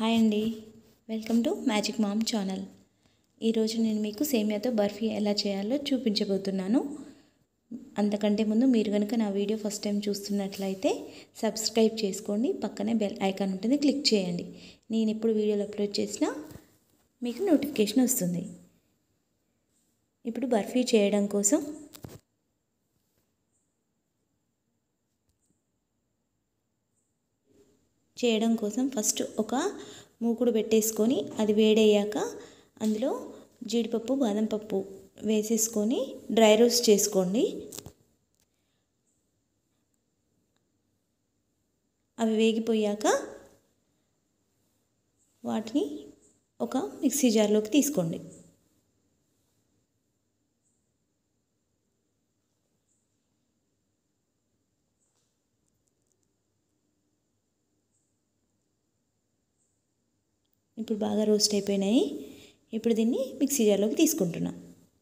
hi అండి welcome to magic mom channel ఈరోజు నేను మీకు సేమియాతో బర్ఫీ ఎలా చేయాలో చూపించబోతున్నాను అంతకంటే ముందు మీరు కనుక నా వీడియో ఫస్ట్ టైం చూస్తున్నట్లయితే సబ్స్క్రైబ్ చేసుకోండి పక్కనే బెల్ ఐకాన్ ఉంటుంది క్లిక్ చేయండి నేను ఎప్పుడు వీడియోలు అప్లోడ్ చేసినా మీకు నోటిఫికేషన్ వస్తుంది ఇప్పుడు బర్ఫీ చేయడం కోసం చేయడం కోసం ఫస్ట్ ఒక మూకుడు పెట్టేసుకొని అది వేడయ్యాక అందులో జీడిపప్పు బాదం పప్పు వేసేసుకొని డ్రై రోస్ట్ చేసుకోండి అవి వేగిపోయాక వాటిని ఒక మిక్సీ జార్లోకి తీసుకోండి ఇప్పుడు బాగా రోస్ట్ అయిపోయినాయి ఇప్పుడు దీన్ని మిక్సీ జార్లోకి తీసుకుంటున్నా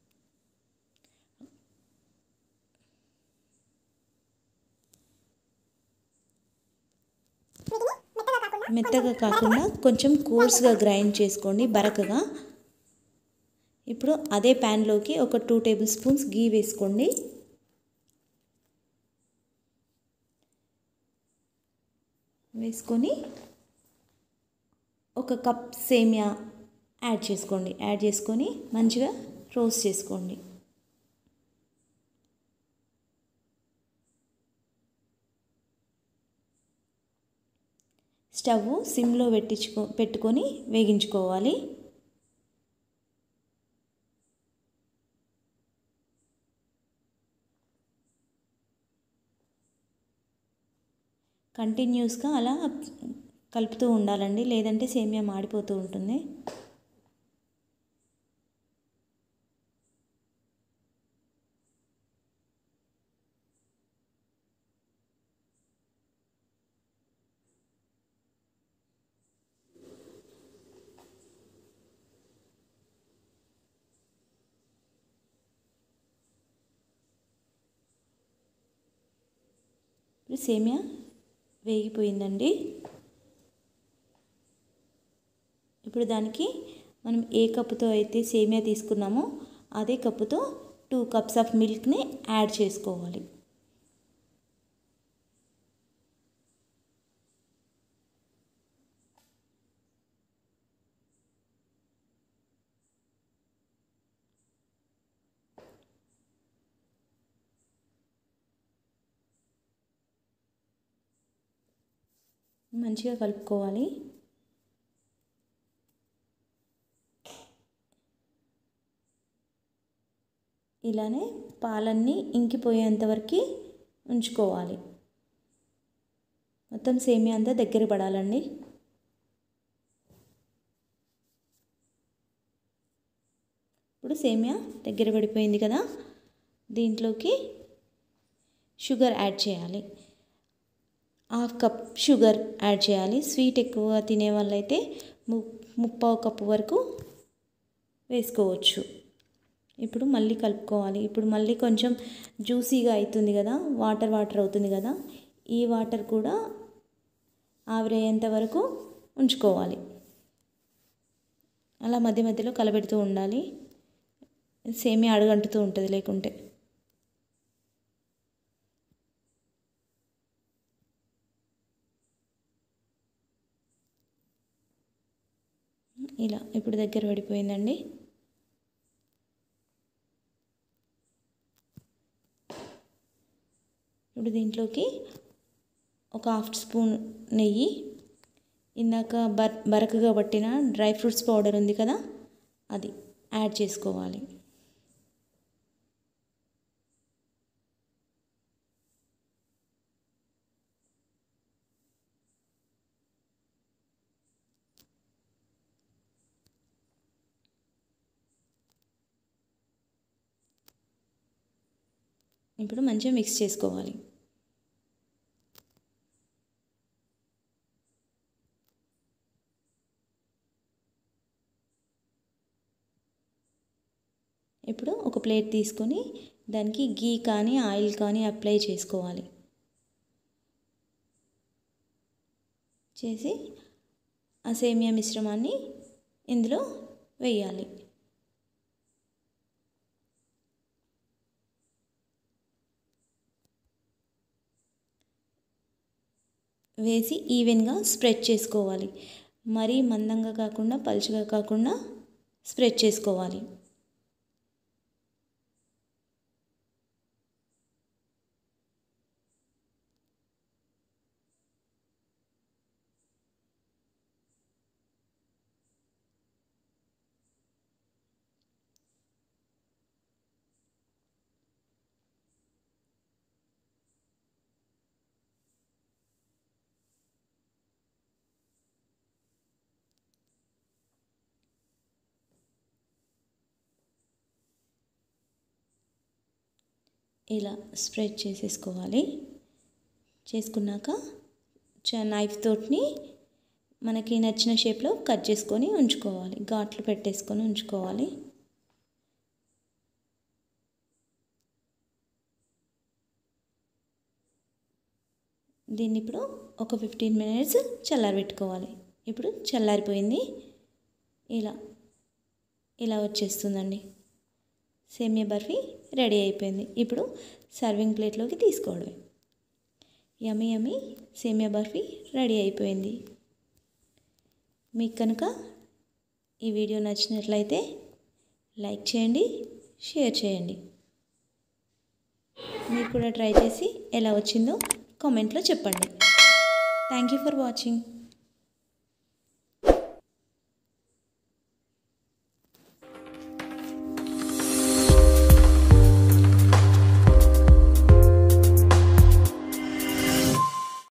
మెత్తగా కాకుండా కొంచెం కోర్స్గా గ్రైండ్ చేసుకోండి బరకగా ఇప్పుడు అదే ప్యాన్లోకి ఒక టూ టేబుల్ స్పూన్స్ గీ వేసుకోండి వేసుకొని ఒక కప్ సేమియా యాడ్ చేసుకోండి యాడ్ చేసుకొని మంచిగా రోస్ట్ చేసుకోండి స్టవ్ సిమ్లో పెట్టించుకో పెట్టుకొని వేగించుకోవాలి కంటిన్యూస్గా అలా కలుపుతూ ఉండాలండి లేదంటే సేమియా మాడిపోతూ ఉంటుంది ఇప్పుడు సేమియా వేగిపోయిందండి ఇప్పుడు దానికి మనం ఏ కప్పుతో అయితే సేమియా తీసుకున్నామో అదే కప్పుతో టూ కప్స్ ఆఫ్ మిల్క్ని యాడ్ చేసుకోవాలి మంచిగా కలుపుకోవాలి ఇలానే పాలన్నీ ఇంకిపోయేంత వరకు ఉంచుకోవాలి మొత్తం సేమియా అంతా దగ్గర పడాలండి ఇప్పుడు సేమియా దగ్గర పడిపోయింది కదా దీంట్లోకి షుగర్ యాడ్ చేయాలి హాఫ్ కప్ షుగర్ యాడ్ చేయాలి స్వీట్ ఎక్కువగా తినే వాళ్ళైతే ము ముప్పావు కప్పు వరకు వేసుకోవచ్చు ఇప్పుడు మళ్ళీ కలుపుకోవాలి ఇప్పుడు మళ్ళీ కొంచెం జ్యూసీగా అవుతుంది కదా వాటర్ వాటర్ అవుతుంది కదా ఈ వాటర్ కూడా ఆవిరయ్యేంత వరకు ఉంచుకోవాలి అలా మధ్య మధ్యలో కలబెడుతూ ఉండాలి సేమే అడుగంటుతూ ఉంటుంది లేకుంటే ఇలా ఇప్పుడు దగ్గర పడిపోయిందండి ఇప్పుడు దీంట్లోకి ఒక హాఫ్ స్పూన్ నెయ్యి ఇందాక బర్ బరకగా పట్టిన డ్రై ఫ్రూట్స్ పౌడర్ ఉంది కదా అది యాడ్ చేసుకోవాలి ఇప్పుడు మంచిగా మిక్స్ చేసుకోవాలి ఇప్పుడు ఒక ప్లేట్ తీసుకొని దానికి గీ కానీ ఆయిల్ కానీ అప్లై చేసుకోవాలి చేసి ఆ సేమియా మిశ్రమాన్ని ఇందులో వేయాలి వేసి ఈవెన్గా స్ప్రెడ్ చేసుకోవాలి మరీ మందంగా కాకుండా పలుచగా కాకుండా స్ప్రెడ్ చేసుకోవాలి ఇలా స్ప్రెడ్ చేసేసుకోవాలి చేసుకున్నాక చ నైఫ్ తోటిని మనకి నచ్చిన షేప్లో కట్ చేసుకొని ఉంచుకోవాలి ఘాట్లు పెట్టేసుకొని ఉంచుకోవాలి దీన్ని ఇప్పుడు ఒక ఫిఫ్టీన్ మినిట్స్ చల్లారబెట్టుకోవాలి ఇప్పుడు చల్లారిపోయింది ఇలా ఇలా వచ్చేస్తుందండి సేమియా బర్ఫీ రెడీ అయిపోయింది ఇప్పుడు సర్వింగ్ ప్లేట్లోకి తీసుకోవడమే యమీ యమీ సేమియా బర్ఫీ రెడీ అయిపోయింది మీకు కనుక ఈ వీడియో నచ్చినట్లయితే లైక్ చేయండి షేర్ చేయండి మీరు కూడా ట్రై చేసి ఎలా వచ్చిందో కామెంట్లో చెప్పండి థ్యాంక్ యూ ఫర్ వాచింగ్